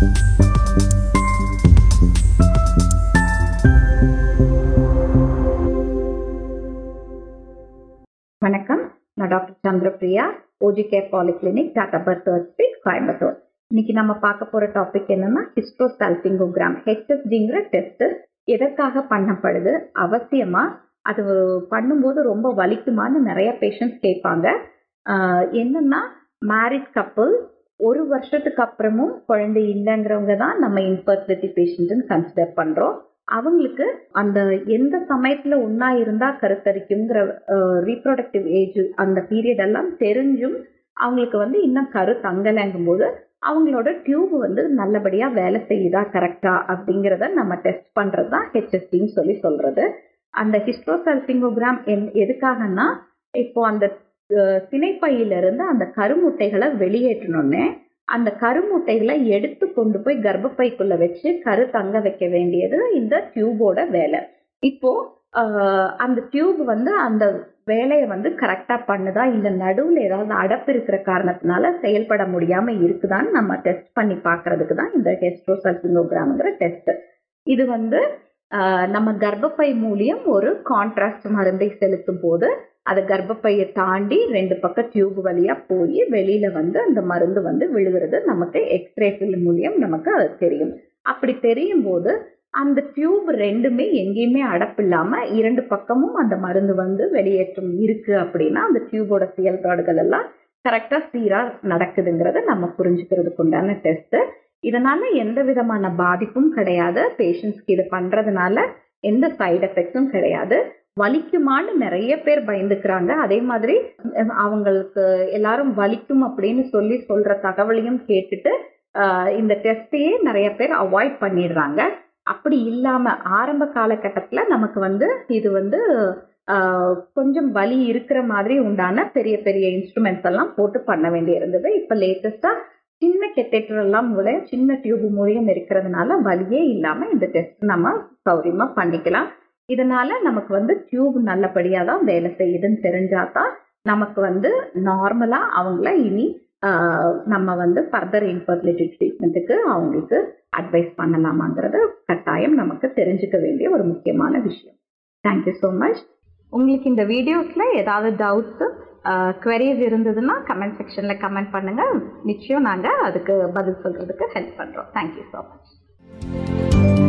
வணக்கம் நான் doctor Chandrapriya OG care polyclinic Tatabad street Coimbatore இன்னைக்கு நம்ம பார்க்க போற டாபிக் என்னன்னா ஹிஸ்ட்ரோசால்பிங்கோகிராம் ஹெச்எஸ்டிங்கிற டெஸ்ட் எதற்காக பண்ணப்படுது அவசியமா அது பண்ணும்போது ரொம்ப வலிக்குமான்னு நிறைய பேஷண்ட்ஸ் கேட்பாங்க ஆஹ் என்னன்னா மேரிட் கப்புள் ஒரு வருஷத்துக்கு அப்புறமும் குழந்தை இல்லைங்கிறவங்க தான் நம்ம இன்ஃபர்டிலிட்டி பேஷண்ட்னு கன்சிடர் பண்றோம் அவங்களுக்கு அந்த எந்த சமயத்துல ஒன்னா இருந்தா கருத்தரிக்குங்கிற ரீப்ரொடக்டிவ் ஏஜ் அந்த பீரியட் எல்லாம் தெரிஞ்சும் அவங்களுக்கு வந்து இன்னும் கரு தங்கலைங்கும் போது அவங்களோட டியூப் வந்து நல்லபடியா வேலை செய்யுதா கரெக்டா அப்படிங்கிறத நம்ம டெஸ்ட் பண்றது தான் ஹெச்எஸ்டின்னு சொல்லி சொல்றது அந்த ஹிஸ்ட்ரோசல்பிங்கோகிராம் என் எதுக்காகன்னா இப்போ அந்த சினைப்பையிலிருந்து அந்த கருமுட்டைகளை வெளியேற்றணுன்னே அந்த கருமுட்டைகளை எடுத்து கொண்டு போய் கர்ப்பப்பைக்குள்ள வச்சு கரு தங்க வைக்க வேண்டியது இந்த டியூபோட வேலை இப்போ அந்த டியூப் வந்து அந்த வேலையை வந்து கரெக்டா பண்ணுதா இல்ல நடுவுல ஏதாவது அடப்பு இருக்கிற காரணத்தினால செயல்பட முடியாம இருக்குதான்னு நம்ம டெஸ்ட் பண்ணி பாக்குறதுக்கு தான் இந்த ஹெஸ்ட்ரோசல்பிங்கோகிராம்ங்கிற டெஸ்ட் இது வந்து நம்ம கர்ப்பப்பை மூலியம் ஒரு கான்ட்ராஸ்ட் மருந்தை செலுத்தும் போது அது கர்ப்பப்பையை தாண்டி ரெண்டு பக்கம் டியூப் வழியா போய் வெளியில வந்து அந்த மருந்து வந்து விழுகிறது நமக்கு எக்ஸ்ரே ஃபில் மூலியம் நமக்கு அது தெரியும் அப்படி தெரியும் போது அந்த டியூப் ரெண்டுமே எங்கேயுமே அடப்பில்லாம இரண்டு பக்கமும் அந்த மருந்து வந்து வெளியேற்றம் இருக்கு அப்படின்னா அந்த டியூபோட செயல்பாடுகள் எல்லாம் கரெக்டா சீரா நடக்குதுங்கிறத நம்ம புரிஞ்சுக்கிறதுக்கு உண்டான டெஸ்ட் இதனால எந்த விதமான பாதிப்பும் கிடையாது பேஷண்ட்ஸ்க்கு இது பண்றதுனால எந்த சைடு எஃபெக்ட்ஸும் கிடையாது வலிக்குமான்னு நிறைய பேர் பயந்துக்கிறாங்க அதே மாதிரி அவங்களுக்கு எல்லாரும் வலிக்கும் அப்படின்னு சொல்லி சொல்ற தகவலையும் கேட்டுட்டு இந்த டெஸ்டையே நிறைய பேர் அவாய்ட் பண்ணிடுறாங்க அப்படி இல்லாம ஆரம்ப காலகட்டத்தில் நமக்கு வந்து இது வந்து கொஞ்சம் வலி இருக்கிற மாதிரி உண்டான பெரிய பெரிய இன்ஸ்ட்ருமெண்ட்ஸ் எல்லாம் போட்டு பண்ண வேண்டி இருந்தது இப்போ லேட்டஸ்டா சின்ன கெட்டேட்டர் எல்லாம் மூலம் சின்ன டியூப் மூலியம் இருக்கிறதுனால வலியே இல்லாம இந்த டெஸ்ட் நம்ம சௌரியமா பண்ணிக்கலாம் இதனால நமக்கு வந்து டியூப் நல்லபடியாக தான் வேலை செய்யுதுன்னு தெரிஞ்சாதான் நமக்கு வந்து நார்மலா அவங்கள இனி நம்ம வந்து ஃபர்தர் இன்ஃபர்டிலிட்டி ட்ரீட்மெண்ட்டுக்கு அவங்களுக்கு அட்வைஸ் பண்ணலாமாங்கிறது கட்டாயம் நமக்கு தெரிஞ்சுக்க வேண்டிய ஒரு முக்கியமான விஷயம் தேங்க்யூ ஸோ மச் உங்களுக்கு இந்த வீடியோஸில் ஏதாவது டவுட்ஸு குவரிஸ் இருந்ததுன்னா கமெண்ட் செக்ஷனில் கமெண்ட் பண்ணுங்கள் நிச்சயம் நாங்கள் அதுக்கு பதில் சொல்கிறதுக்கு ஹெல்ப் பண்ணுறோம் தேங்க்யூ ஸோ மச்